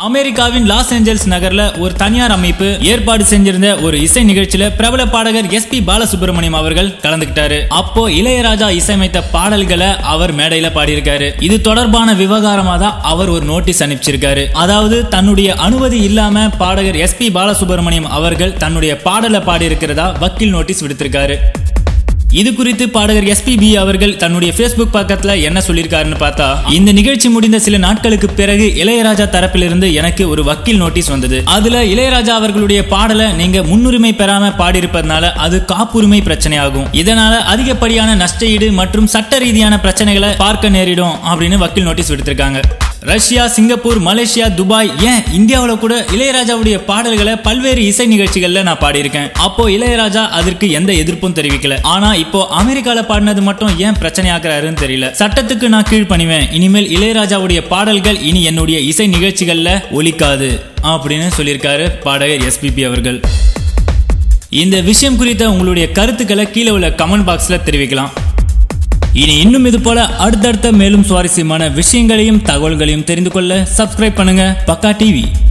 அமெரிக்காவின் Los Angeles நகர்ல ஒரு தனியார் அமைப்பு ஏற்பாடு செஞ்சிருந்த ஒரு இசை நிகழ்ச்சியில பிரபல பாடகர் எஸ் பி பாலசுப்ரமணியம் அவர்கள் கலந்துக்கிட்டாரு அப்போ இளையராஜா இசையமைத்த பாடல்களை அவர் மேடையில பாடியிருக்காரு இது தொடர்பான விவகாரமா தான் அவர் ஒரு நோட்டீஸ் அனுப்பிச்சிருக்காரு அதாவது தன்னுடைய அனுமதி இல்லாம பாடகர் எஸ் பி பாலசுப்ரமணியம் அவர்கள் தன்னுடைய பாடலை பாடியிருக்கிறதா வக்கீல் நோட்டீஸ் விடுத்திருக்காரு இது குறித்து பாடகர் எஸ்பிபி அவர்கள் தன்னுடைய ஃபேஸ்புக் பக்கத்துல என்ன சொல்லியிருக்காருன்னு பார்த்தா இந்த நிகழ்ச்சி முடிந்த சில நாட்களுக்கு பிறகு இளையராஜா தரப்பிலிருந்து எனக்கு ஒரு வக்கீல் நோட்டீஸ் வந்தது அதுல இளையராஜா அவர்களுடைய பாடலை நீங்க முன்னுரிமை பெறாம பாடியிருப்பதனால அது காப்புரிமை பிரச்சனையாகும் இதனால அதிகப்படியான நஷ்டஈடு மற்றும் சட்ட ரீதியான பிரச்சனைகளை பார்க்க நேரிடும் அப்படின்னு வக்கீல் நோட்டீஸ் விடுத்திருக்காங்க ரஷ்யா சிங்கப்பூர் மலேசியா துபாய் ஏன் இந்தியாவில் கூட இளையராஜாவுடைய பாடல்களை பல்வேறு இசை நிகழ்ச்சிகள்ல நான் பாடியிருக்கேன் அப்போ இளையராஜா அதற்கு எந்த எதிர்ப்பும் தெரிவிக்கல ஆனா இப்போ அமெரிக்கால பாடினது மட்டும் ஏன் பிரச்சனை ஆக்குறாருன்னு தெரியல சட்டத்துக்கு நான் கீழ்ப்பணிவேன் இனிமேல் இளையராஜாவுடைய பாடல்கள் இனி என்னுடைய இசை நிகழ்ச்சிகள்ல ஒலிக்காது அப்படின்னு சொல்லியிருக்காரு பாடகர் எஸ்பிபி அவர்கள் இந்த விஷயம் குறித்த உங்களுடைய கருத்துக்களை கீழே உள்ள கமெண்ட் பாக்ஸ்ல தெரிவிக்கலாம் இனி இன்னும் இது போல அடுத்தடுத்த மேலும் சுவாரஸ்யமான விஷயங்களையும் தகவல்களையும் தெரிந்து கொள்ள சப்ஸ்கிரைப் பண்ணுங்க பக்கா டிவி